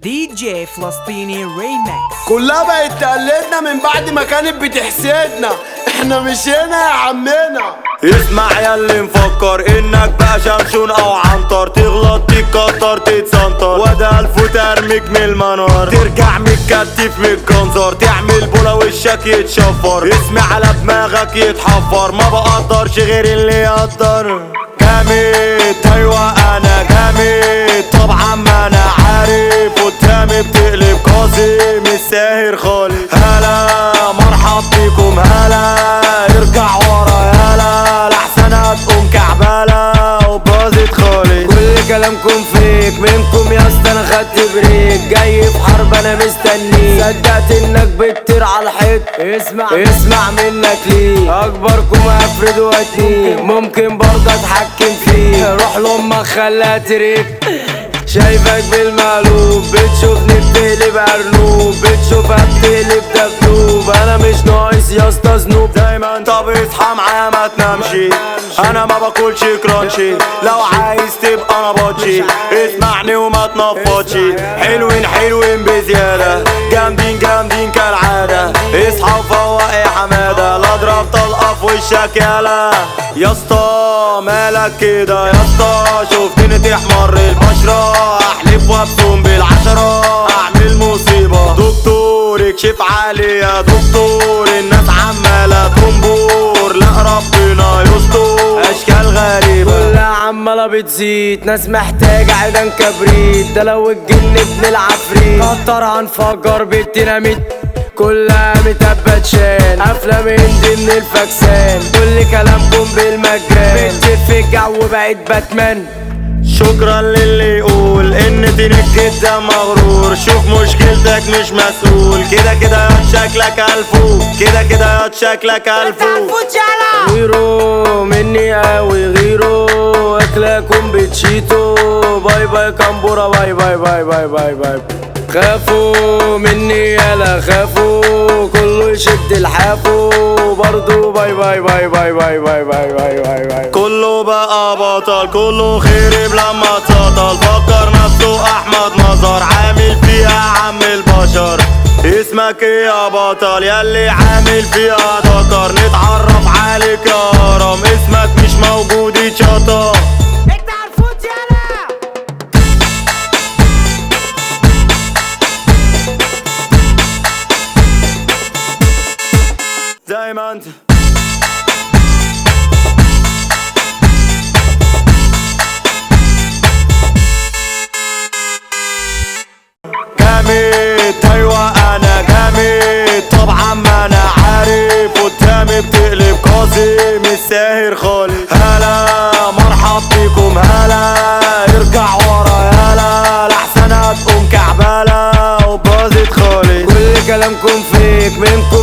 دي جي فلسطيني ريمكس كلها بقت تقلدنا من بعد ما كانت بتحسدنا احنا مشينا يا عمنا اسمع يا اللي مفكر انك بقى شمشون او عنتر تغلط تتكتر تتسنطر وده الف ترميك من المنار ترجع متكتف من الجنزر تعمل بولا وشك يتشفر اسمي على دماغك يتحفر ما بقدرش غير اللي يقدر جامد ايوه انا جامد طبعا ما انا عارف قدامي بتقلب قاسم الساهر خالص هلا مرحب بيكم هلا ارجع ورا يالا لحسن هتقوم كعبالة وباظت خالص كل كلامكم فيك منكم يا اسطى انا خدت بريك جاي في حرب انا مستنيك صدقت انك بتطير على الحيط اسمع اسمع منك ليه اكبركم افرد واتنيك ممكن برضه اتحكم فيك روح لامك خليها تريك شايفك بالمقلوب بتشوفني بتقلب ارنوب بتشوفها بتقلب دبدوب انا مش ناقص يا اسطى ذنوب دايما طب اصحى معايا ما تنامشي انا ما باكلش كرانشي لو عايز تبقى انا باتشي اسمعني وما تنفضش حلوين حلوين بزيادة جامدين جامدين كالعادة اصحى وفوق يا حمادة لا اضرب طلقة في وشك يالا يا اسطى مالك كده يا اسطى شفتني تحمر البشرة احلف وابصم بالعشرة اعمل مصيبة دكتور اكشف علي يا دكتور الناس عمالة تنبور لا ربنا يستر اشكال غريبة كلها عمالة بتزيد ناس محتاجة عيدان كبريت ده لو الجن ابن العفريت كتر هنفجر بالديناميت كلها متبت شان افلام هندي من الفاكسان كل كلامكم بالمجان بتطير في الجو بقيت باتمان شكرا للي يقول ان دينك جدا مغرور شوف مشكلتك مش مسؤول كده كده ياض شكلك الفو كده كده ياض شكلك الفو غيرو مني قوي غيرو اكلكم بتشيتو باي باي كامبورا باي باي باي باي باي باي خافوا مني يالا خافوا كله يشد الحافو برضو باي باي باي باي باي باي باي باي باي باي كله بقى بطل كله خرب لما اتسطل فكر نفسه احمد نظر عامل فيها عم البشر اسمك ايه يا بطل ياللي عامل فيها ذكر نتعرف عليك يا هرم اسمك مش موجود يتشطر زي ما انت جامد ايوه انا جامد طبعا ما انا عارف قدامي بتقلب قاسم الساهر خالص هلا مرحب بيكم هلا ارجع ورا يالا لحسن هتقوم كعبالة وباظت خالص كل كلامكم فيك منكم